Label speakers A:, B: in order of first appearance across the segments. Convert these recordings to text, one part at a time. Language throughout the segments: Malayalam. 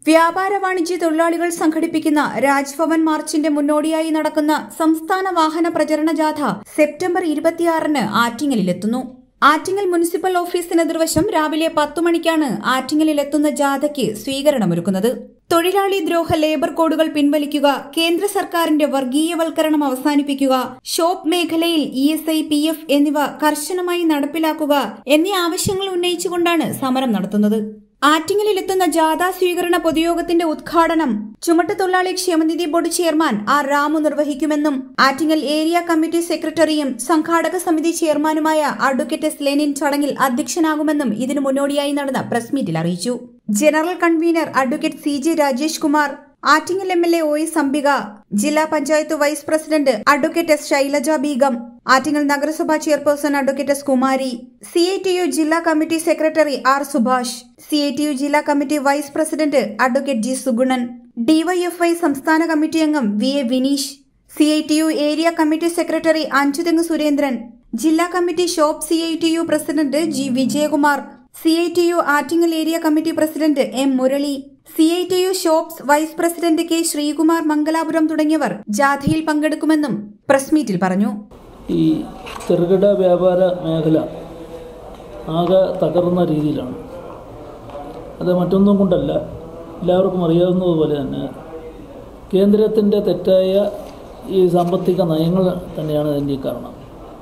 A: വ്യാപാര വാണിജ്യ തൊഴിലാളികൾ സംഘടിപ്പിക്കുന്ന രാജ്ഭവൻ മാർച്ചിന്റെ മുന്നോടിയായി നടക്കുന്ന സംസ്ഥാന വാഹന പ്രചരണ ജാഥ സെപ്റ്റംബർ ഇരുപത്തിയാറിന് ആറ്റിങ്ങലിലെത്തുന്നു ആറ്റിങ്ങൽ മുനിസിപ്പൽ ഓഫീസിന് എതിർവശം രാവിലെ പത്തു മണിക്കാണ് ആറ്റിങ്ങലിലെത്തുന്ന ജാഥയ്ക്ക് സ്വീകരണമൊരുക്കുന്നത് തൊഴിലാളി ദ്രോഹ ലേബർ കോഡുകൾ പിൻവലിക്കുക കേന്ദ്ര സർക്കാരിന്റെ വർഗീയവൽക്കരണം അവസാനിപ്പിക്കുക ഷോപ്പ് മേഖലയിൽ E S I P F എന്നിവ കർശനമായി നടപ്പിലാക്കുക എന്നീ ആവശ്യങ്ങൾ ഉന്നയിച്ചുകൊണ്ടാണ് സമരം നടത്തുന്നത് ആറ്റിങ്ങലിലെത്തുന്ന ജാഥാ സ്വീകരണ പൊതുയോഗത്തിന്റെ ഉദ്ഘാടനം ചുമട്ടുതൊഴിലാളി ക്ഷേമനിധി ബോർഡ് ചെയർമാൻ ആർ രാമു നിർവഹിക്കുമെന്നും ആറ്റിങ്ങൽ ഏരിയ കമ്മിറ്റി സെക്രട്ടറിയും സംഘാടക സമിതി ചെയർമാനുമായ അഡ്വക്കേറ്റ് എസ് ലെനിൻ ചടങ്ങിൽ അധ്യക്ഷനാകുമെന്നും ഇതിനു മുന്നോടിയായി നടന്ന പ്രസ് മീറ്റിൽ അറിയിച്ചു general convener advocate C J Rajesh Kumar Attingal M L A O S Ambika ജില്ലാ panchayat vice president advocate S Shailaja Beegum Attingal നഗരസഭാ chairperson advocate S Kumari C I T U ജില്ലാ committee secretary R Subhash C I T U ജില്ലാ committee vice president advocate G Suganan DYFI സംസ്ഥാന കമ്മിറ്റി അംഗം V A Vineesh C I T U area committee secretary Anchuthengu Surendran ജില്ലാ committee shop C I T U president G Vijayakumar C I T U Attingal area committee president M Murali C I T U shops vice president K Sreekumar Mangalapuram തുടങ്ങിയവർ ജാഥയിൽ പങ്കെടുക്കുമെന്നും പ്രസ് മീറ്റിൽ പറഞ്ഞു
B: ഈ ചെറുകിട വ്യാപാര മേഖല ആകെ തകർന്ന രീതിയിലാണ് അത് മറ്റൊന്നും കൊണ്ടല്ല എല്ലാവർക്കും അറിയാവുന്നതുപോലെ തന്നെ കേന്ദ്രത്തിൻ്റെ തെറ്റായ ഈ സാമ്പത്തിക നയങ്ങൾ തന്നെയാണ് ഇതിൻ്റെ കാരണം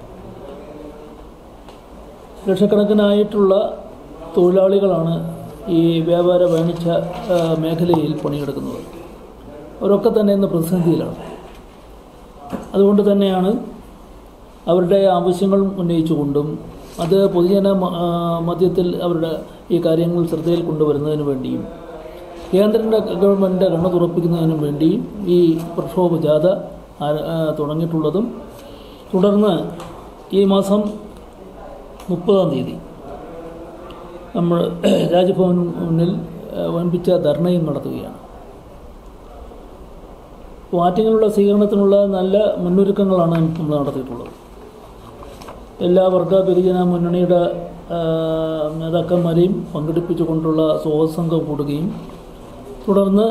B: ലക്ഷക്കണക്കിനായിട്ടുള്ള തൊഴിലാളികളാണ് ഈ വ്യാപാര വാണിജ്യ ആ, മേഖലയിൽ പണിയെടുക്കുന്നത് അവരൊക്കെ തന്നെ ഇന്ന് പ്രതിസന്ധിയിലാണ് അതുകൊണ്ട് തന്നെയാണ് അവരുടെ ആവശ്യങ്ങൾ ഉന്നയിച്ചുകൊണ്ടും അത് പൊതുജന മ- ആ, മധ്യത്തിൽ അവരുടെ ഈ കാര്യങ്ങൾ ശ്രദ്ധയിൽ കൊണ്ടുവരുന്നതിന് വേണ്ടിയും കേന്ദ്ര ഗവൺമെൻറ് കണ്ണു തുറപ്പിക്കുന്നതിനും വേണ്ടിയും ഈ പ്രക്ഷോഭ ജാഥ ആ- ആ, തുടങ്ങിയിട്ടുള്ളതും തുടർന്ന് ഈ മാസം മുപ്പതാം തീയതി നമ്മൾ രാജ്ഭവന് മുന്നിൽ ആ, വൻപിച്ച ധർണയും നടത്തുകയാണ് വാറ്റിങ്ങിനുള്ള സ്വീകരണത്തിനുള്ള നല്ല മുന്നൊരുക്കങ്ങളാണ് നമ്മൾ നടത്തിയിട്ടുള്ളത് എല്ലാ വർഗ ബഹുജന മുന്നണിയുടെ ആ, നേതാക്കന്മാരെയും പങ്കെടുപ്പിച്ചുകൊണ്ടുള്ള സ്വാഗതസംഘം കൂടുകയും തുടർന്ന്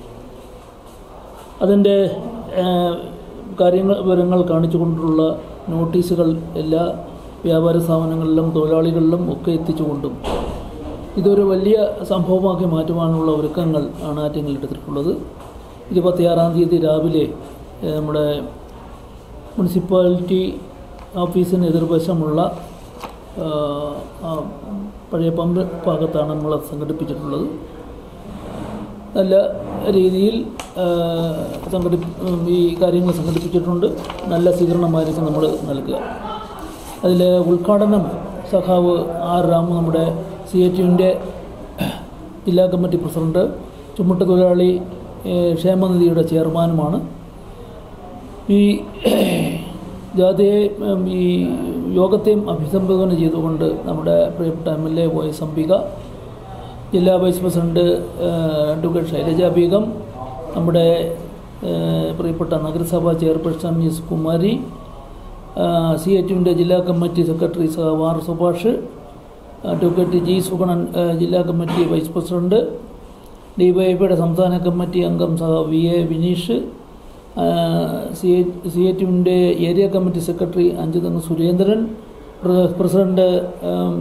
B: അതിൻ്റെ ആ, കാര്യങ്ങൾ വിവരങ്ങൾ കാണിച്ചുകൊണ്ടുള്ള നോട്ടീസുകൾ എല്ലാ വ്യാപാര സ്ഥാപനങ്ങളിലും തൊഴിലാളികളിലും ഒക്കെ എത്തിച്ചുകൊണ്ടും ഇതൊരു വലിയ സംഭവമാക്കി മാറ്റുവാനുള്ള ഒരുക്കങ്ങൾ ആണ് ആറ്റിങ്ങിൽ എടുത്തിട്ടുള്ളത് ഇരുപത്തിയാറാം തീയതി രാവിലെ ഏഹ്, നമ്മുടെ മുനിസിപ്പാലിറ്റി ഓഫീസിന് എതിർവശമുള്ള ആഹ്, ആ പഴയ പമ്പ് ഭാഗത്താണ് നമ്മൾ സംഘടിപ്പിച്ചിട്ടുള്ളത് നല്ല രീതിയിൽ ആഹ്, സംഘടി ഉം, ഈ കാര്യങ്ങൾ സംഘടിപ്പിച്ചിട്ടുണ്ട് നല്ല സ്വീകരണമായിരിക്കും നമ്മൾ നൽകുക അതിൽ ഉദ്ഘാടനം സഖാവ് ആർ രാമു നമ്മുടെ സി എച്ച് യുവിൻ്റെ ജില്ലാ കമ്മിറ്റി പ്രസിഡന്റ് ചുമട്ട് തൊഴിലാളി ഏഹ്, ക്ഷേമനിധിയുടെ ചെയർമാനുമാണ് ഈ ജാഥയെ ഉം, ഈ യോഗത്തെയും അഭിസംബോധന ചെയ്തുകൊണ്ട് നമ്മുടെ പ്രിയപ്പെട്ട എം എൽ എ വോയിസ് അംബിക ജില്ലാ വൈസ് പ്രസിഡന്റ് ഏഹ്, അഡ്വക്കേറ്റ് ശൈലജ ബീഗം നമ്മുടെ ഏഹ്, പ്രിയപ്പെട്ട നഗരസഭാ chairperson S Kumari C H യുവിൻ്റെ ജില്ലാ കമ്മിറ്റി സെക്രട്ടറി സഹ R Subhash advocate G Suganan ഏഹ്, ജില്ലാ കമ്മിറ്റി വൈസ് പ്രസിഡന്റ് ഡിവൈഎഫിയുടെ സംസ്ഥാന കമ്മിറ്റി അംഗം സഹ V A Vineesh C C H യുവിൻ്റെ area committee secretary Anchuthengu Surendran പ്ര- പ്രസിഡന്റ് ഏം,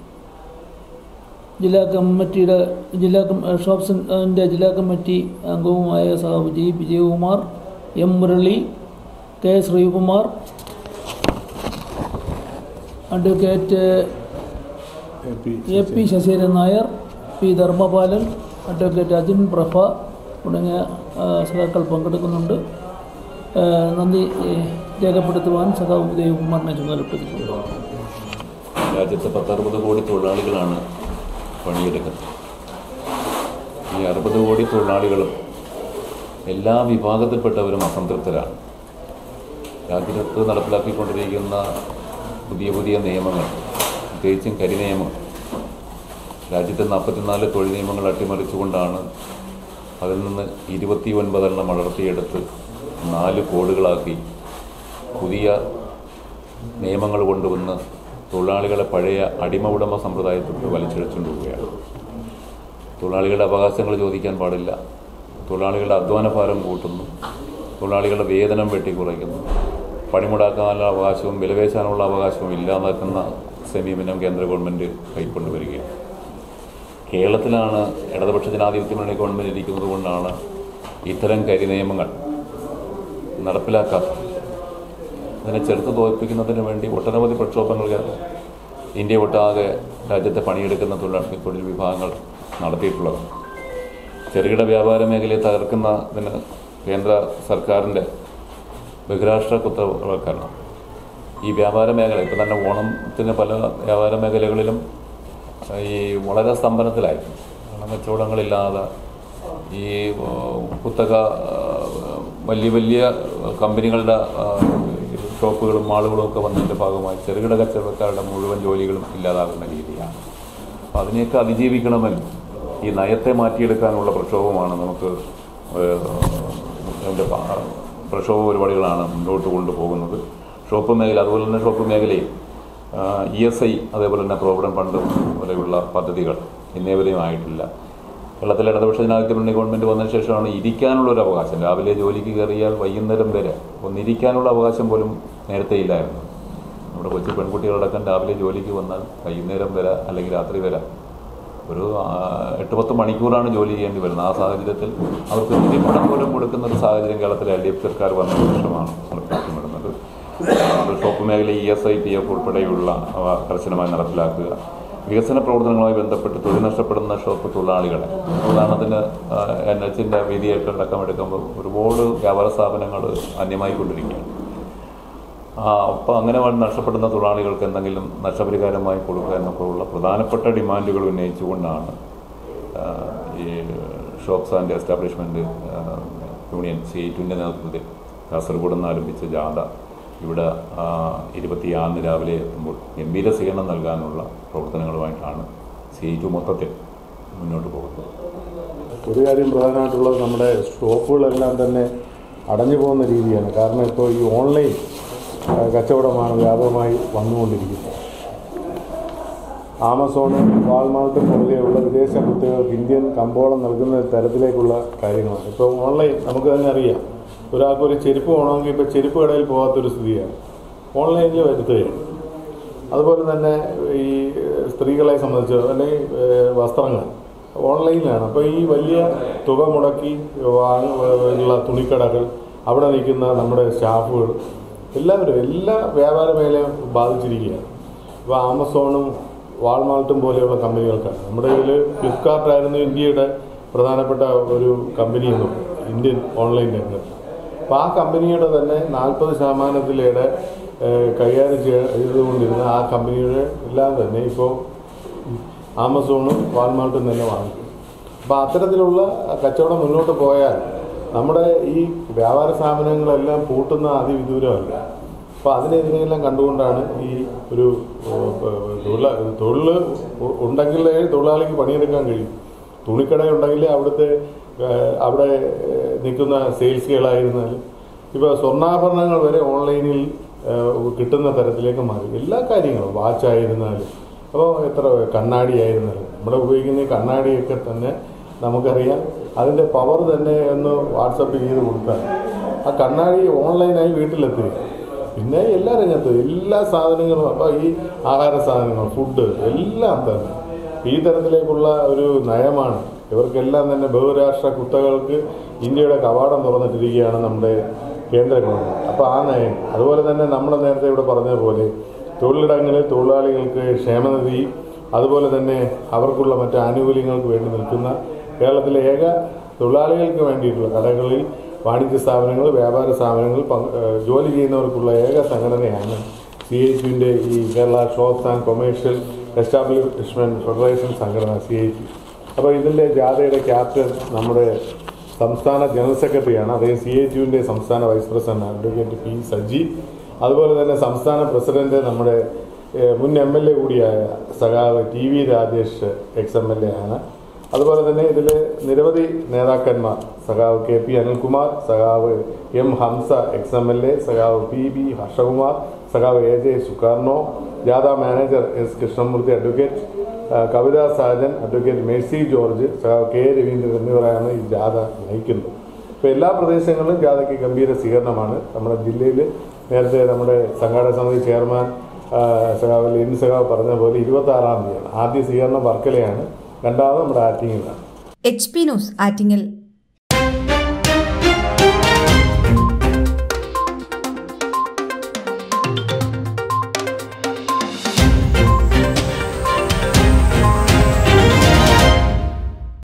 B: ജില്ലാ കമ്മിറ്റിയുടെ ജില്ലാ കം- ഷോപ്സിൻ്റെ ജില്ലാ കമ്മിറ്റി അംഗവുമായ സഹാബ് G Vijayakumar M Murali K Sreekumar advocate A P Sasheeran Nair P Dharmapalan advocate Ajin Prabha തുടങ്ങിയ ആ, സഖാക്കൾ പങ്കെടുക്കുന്നുണ്ട് ആ, നന്ദി ഏ, രേഖപ്പെടുത്തുവാൻ സഖാവ് ഉദയകുമാറിനെ ചുമതലപ്പെടുത്തിയിട്ടുണ്ട്
C: രാജ്യത്ത് പത്തറുപത് കോടി തൊഴിലാളികളാണ് പണിയെടുക്കുന്നത് ഈ അറുപത് കോടി തൊഴിലാളികളും എല്ലാ വിഭാഗത്തിൽപ്പെട്ടവരും അസംതൃപ്തരാണ് രാജ്യത്ത് നടപ്പിലാക്കിക്കൊണ്ടിരിക്കുന്ന പുതിയ പുതിയ നിയമങ്ങൾ പ്രത്യേകിച്ചും കരി നിയമം രാജ്യത്തെ നാൽപ്പത്തിനാല് തൊഴിൽ നിയമങ്ങൾ അട്ടിമറിച്ചുകൊണ്ടാണ് അതിൽ നിന്ന് ഇരുപത്തി ഒൻപതെണ്ണം വളർത്തിയെടുത്ത് നാല് കോഡുകളാക്കി പുതിയ നിയമങ്ങൾ കൊണ്ടുവന്ന് തൊഴിലാളികളെ പഴയ അടിമ ഉടമ സമ്പ്രദായത്തിലൂടെ വലിച്ചിഴച്ചുകൊണ്ട് പോവുകയാണ് തൊഴിലാളികളുടെ അവകാശങ്ങൾ ചോദിക്കാൻ പാടില്ല തൊഴിലാളികളുടെ അധ്വാന ഭാരം കൂട്ടുന്നു തൊഴിലാളികളുടെ വേതനം വെട്ടിക്കുറയ്ക്കുന്നു പണിമുടക്കാനുള്ള അവകാശവും വിലപേശാനുള്ള അവകാശവും ഇല്ലാതാക്കുന്ന സമീപനം കേന്ദ്ര ഗവൺമെൻറ് കൈക്കൊണ്ടുവരികയാണ് കേരളത്തിലാണ് ഇടതുപക്ഷ ജനാധിപത്യ മുന്നണി ഗവൺമെൻറ് ഇരിക്കുന്നത് കൊണ്ടാണ് ഇത്തരം കരിനിയമങ്ങൾ നടപ്പിലാക്കാത്തത് അതിനെ ചെറുത്ത് തോൽപ്പിക്കുന്നതിന് വേണ്ടി ഒട്ടനവധി പ്രക്ഷോഭങ്ങൾ ഇന്ത്യ ഒട്ടാകെ രാജ്യത്തെ പണിയെടുക്കുന്ന തൊഴിലാളി തൊഴിൽ വിഭാഗങ്ങൾ നടത്തിയിട്ടുള്ളത് ചെറുകിട വ്യാപാര മേഖലയെ തകർക്കുന്നതിന് കേന്ദ്ര സർക്കാരിൻ്റെ ബഹിരാഷ്ട്ര കുത്തവൽക്കരണം ഈ വ്യാപാര മേഖല ഇപ്പം തന്നെ ഓണത്തിന് പല വ്യാപാര മേഖലകളിലും ഈ വളരെ സ്തംഭനത്തിലായി കാരണം കച്ചവടങ്ങളില്ലാതെ ഈ ആ, കുത്തക ആ, വലിയ വലിയ കമ്പനികളുടെ ആ, ഷോപ്പുകളും മാളുകളും ഒക്കെ വന്നതിൻ്റെ ഭാഗമായി ചെറുകിട കച്ചവടക്കാരുടെ മുഴുവൻ ജോലികളും ഇല്ലാതാകുന്ന രീതിയാണ് അപ്പോൾ അതിനെയൊക്കെ അതിജീവിക്കണമെങ്കിൽ ഈ നയത്തെ മാറ്റിയെടുക്കാനുള്ള പ്രക്ഷോഭമാണ് നമുക്ക് ഏഹ്, അതിൻ്റെ പ- പ്രക്ഷോഭ പരിപാടികളാണ് മുന്നോട്ട് കൊണ്ടുപോകുന്നത് ഷോപ്പ് മേഖല അതുപോലെ തന്നെ ഷോപ്പ് മേഖലയിൽ ഇ എസ് ഐ അതേപോലെ തന്നെ പ്രോവിഡന്റ് ഫണ്ട് പോലെയുള്ള പദ്ധതികൾ ഇന്നേവരെയും ആയിട്ടില്ല കേരളത്തിലെ ഇടതുപക്ഷ ജനാധിപത്യ മുന്നണി ഗവൺമെൻറ് വന്നതിന് ശേഷമാണ് ഇരിക്കാനുള്ള ഒരു അവകാശം രാവിലെ ജോലിക്ക് കയറിയാൽ വൈകുന്നേരം വരെ ഒന്നിരിക്കാനുള്ള അവകാശം പോലും നേരത്തെ ഇല്ലായിരുന്നു നമ്മുടെ കൊച്ചു പെൺകുട്ടികളടക്കം രാവിലെ ജോലിക്ക് വന്നാൽ വൈകുന്നേരം വരെ അല്ലെങ്കിൽ രാത്രി വരെ ഒരു ആ, എട്ട് പത്ത് മണിക്കൂറാണ് ജോലി ചെയ്യേണ്ടി വരുന്നത് ആ സാഹചര്യത്തിൽ അവർക്ക് നിധിപ്പണം പോലും കൊടുക്കുന്ന ഒരു സാഹചര്യം കേരളത്തിലെ എൽ ഡി എഫ് സർക്കാർ വന്ന ശേഷമാണ് നടപ്പിലാക്കി വരുന്നത് അത് ഷോപ്പ് മേഖല E S I P F ഉൾപ്പെടെയുള്ള അവ കർശനമായി നടപ്പിലാക്കുക വികസന പ്രവർത്തനങ്ങളുമായി ബന്ധപ്പെട്ട് തൊഴിൽ നഷ്ടപ്പെടുന്ന ഷോപ്പ് തൊഴിലാളികളെ ഉദാഹരണത്തിന് എൻ എച്ചിൻ്റെ വീതിയൊക്കെ അടക്കം എടുക്കുമ്പോൾ ഒരുപാട് വ്യാപാര സ്ഥാപനങ്ങൾ അന്യമായിക്കൊണ്ടിരിക്കുകയാണ് ആ, അപ്പോൾ അങ്ങനെ വന്ന് നഷ്ടപ്പെടുന്ന തൊഴിലാളികൾക്ക് എന്തെങ്കിലും നഷ്ടപരിഹാരമായി കൊടുക്കുക എന്നൊക്കെയുള്ള പ്രധാനപ്പെട്ട ഡിമാൻഡുകൾ ഉന്നയിച്ചുകൊണ്ടാണ് ആ, ഈ shops and establishment union C ഐറ്റുവിൻ്റെ നേതൃത്വത്തിൽ കാസർഗോഡ് നിന്ന് ആരംഭിച്ച ജാഥ ഇവിടെ ഇരുപത്തിയാറിന് രാവിലെ എത്തുമ്പോൾ ഗംഭീര സ്വീകരണം നൽകാനുള്ള പ്രവർത്തനങ്ങളുമായിട്ടാണ് സി ഐ ടു മൊത്തത്തിൽ മുന്നോട്ട് പോകുന്നത്
D: ഒരു കാര്യം പ്രധാനമായിട്ടുള്ളത് നമ്മുടെ ഷോപ്പുകളെല്ലാം തന്നെ അടഞ്ഞു പോകുന്ന രീതിയാണ് കാരണം ഇപ്പോൾ ഈ ഓൺലൈൻ ആ, കച്ചവടമാണ് വ്യാപകമായി വന്നുകൊണ്ടിരിക്കുന്നത് ആമസോണും വാൾമാർട്ടും പോലെയുള്ള വിദേശ കുത്തികൾക്ക് ഇന്ത്യൻ കമ്പോളം നൽകുന്ന തരത്തിലേക്കുള്ള കാര്യങ്ങളാണ് ഇപ്പോൾ ഓൺലൈൻ നമുക്ക് തന്നെ അറിയാം ഒരാൾക്ക് ഒരു ചെരുപ്പ് വേണമെങ്കിൽ ഇപ്പോൾ ചെരുപ്പ് കടയിൽ പോകാത്തൊരു സ്ഥിതിയാണ് ഓൺലൈനിൽ വരുത്തുകയാണ് അതുപോലെ തന്നെ ഈ സ്ത്രീകളെ സംബന്ധിച്ച് അല്ലെങ്കിൽ ഏഹ്, വസ്ത്രങ്ങൾ ഓൺലൈനിലാണ് അപ്പോൾ ഈ വലിയ തുക മുടക്കി വാങ്ങ ഉള്ള തുണിക്കടകൾ അവിടെ നിൽക്കുന്ന നമ്മുടെ സ്റ്റാഫുകൾ എല്ലാവരും എല്ലാ വ്യാപാര മേഖലയും ബാധിച്ചിരിക്കുകയാണ് ഇപ്പോൾ ആമസോണും വാൾമാർട്ടും പോലെയുള്ള കമ്പനികൾക്കാണ് നമ്മുടെ ഇതിൽ ഫ്ലിപ്കാർട്ടായിരുന്നു ഇന്ത്യയുടെ പ്രധാനപ്പെട്ട ഒരു കമ്പനി എന്ന് പറയുന്നത് ഇന്ത്യൻ ഓൺലൈൻ രംഗത്ത് അപ്പോൾ ആ കമ്പനിയുടെ തന്നെ നാൽപ്പത് ശതമാനത്തിലേറെ ഏഹ്, കൈകാര്യം ചെയ്യ- ചെയ്തുകൊണ്ടിരുന്ന ആ കമ്പനിയുടെ എല്ലാം തന്നെ ഇപ്പോൾ ആമസോണും വാൾമാർട്ടും തന്നെ വാങ്ങിക്കും അപ്പോൾ അത്തരത്തിലുള്ള കച്ചവടം മുന്നോട്ട് പോയാൽ നമ്മുടെ ഈ വ്യാപാര സ്ഥാപനങ്ങളെല്ലാം പൂട്ടുന്ന അതിവിദൂരമല്ല അപ്പോൾ അതിനെതിരെയെല്ലാം കണ്ടുകൊണ്ടാണ് ഈ ഒരു തൊഴിൽ തൊഴിൽ ഉണ്ടെങ്കിലേ തൊഴിലാളിക്ക് പണിയെടുക്കാൻ കഴിയും തുണിക്കട ഉണ്ടെങ്കിൽ അവിടുത്തെ ഏഹ്, അവിടെ ഏഹ്, നിൽക്കുന്ന സെയിൽസുകളായിരുന്നാലും ഇപ്പോൾ സ്വർണ്ണാഭരണങ്ങൾ വരെ ഓൺലൈനിൽ ഏഹ്, കിട്ടുന്ന തരത്തിലേക്ക് മാറി എല്ലാ കാര്യങ്ങളും വാച്ചായിരുന്നാലും അപ്പോൾ എത്ര കണ്ണാടി ആയിരുന്നാലും നമ്മുടെ ഉപയോഗിക്കുന്ന ഈ കണ്ണാടിയൊക്കെ തന്നെ നമുക്കറിയാം അതിൻ്റെ പവർ തന്നെ ഒന്ന് വാട്സപ്പ് ചെയ്ത് കൊടുത്താൽ ആ കണ്ണാടി ഓൺലൈനായി വീട്ടിലെത്തുക പിന്നെ എല്ലാ രംഗത്തും എല്ലാ സാധനങ്ങളും അപ്പോൾ ഈ ആഹാര സാധനങ്ങൾ ഫുഡ് എല്ലാം തന്നെ ഈ തരത്തിലേക്കുള്ള ഒരു നയമാണ് ഇവർക്കെല്ലാം തന്നെ ബഹുരാഷ്ട്ര കുത്തകൾക്ക് ഇന്ത്യയുടെ കവാടം തുറന്നിട്ടിരിക്കുകയാണ് നമ്മുടെ കേന്ദ്ര ഗവൺമെൻറ് അപ്പോൾ ആ നയം അതുപോലെ തന്നെ നമ്മൾ നേരത്തെ ഇവിടെ പറഞ്ഞതുപോലെ തൊഴിലിടങ്ങളിൽ തൊഴിലാളികൾക്ക് ക്ഷേമനിധി അതുപോലെ തന്നെ അവർക്കുള്ള മറ്റ് ആനുകൂല്യങ്ങൾക്ക് വേണ്ടി നിൽക്കുന്ന കേരളത്തിലെ ഏക തൊഴിലാളികൾക്ക് വേണ്ടിയിട്ടുള്ള കടകളിൽ വാണിജ്യ സ്ഥാപനങ്ങൾ വ്യാപാര സ്ഥാപനങ്ങൾ പങ്ക്- ഏഹ് ജോലി ചെയ്യുന്നവർക്കുള്ള ഏക സംഘടനയാണ് സി എച്ച് യുവിൻ്റെ ഈ Kerala shops and commercial establishment federation സംഘടന സി എച്ച് യു അപ്പോൾ ഇതിൻ്റെ ജാഥയുടെ ക്യാപ്റ്റൻ നമ്മുടെ സംസ്ഥാന ജനറൽ സെക്രട്ടറിയാണ് അദ്ദേഹം സി എച്ച് യുവിൻ്റെ സംസ്ഥാന vice president advocate P Saji അതുപോലെ തന്നെ സംസ്ഥാന പ്രസിഡന്റ് നമ്മുടെ ഏഹ്, മുൻ എം എൽ എ കൂടിയായ സഖാവ് T V Rajesh ex M L A ആണ് അതുപോലെ തന്നെ ഇതിൽ നിരവധി നേതാക്കന്മാർ സഖാവ് കെ പി അനിൽകുമാർ സഖാവ് M Hamsa ex M L A സഖാവ് പി ബി ഹർഷകുമാർ സഖാവ് എ ജെ സുകാർണോ ജാഥ മാനേജർ എസ് കൃഷ്ണമൂർത്തി അഡ്വക്കേറ്റ് ആ, Kavitha Sajan advocate Mercy George സഖാവ് കെ രവീന്ദ്രൻ എന്നിവരാണ് ഈ ജാഥ നയിക്കുന്നത് ഇപ്പോൾ എല്ലാ പ്രദേശങ്ങളിലും ജാഥയ്ക്ക് ഗംഭീര സ്വീകരണമാണ് നമ്മുടെ ജില്ലയിൽ നേരത്തെ നമ്മുടെ സംഘാടക സമിതി ചെയർമാൻ ആ, സഖാവ് ലിൻ സഖാവ് പറഞ്ഞ പോലെ ഇരുപത്തി ആറാം തീയതിയാണ് ആദ്യ സ്വീകരണം വർക്കലയാണ് രണ്ടാമത് നമ്മുടെ ആറ്റിങ്ങിലാണ്
A: എച്ച് പി ന്യൂസ് ആറ്റിങ്ങൽ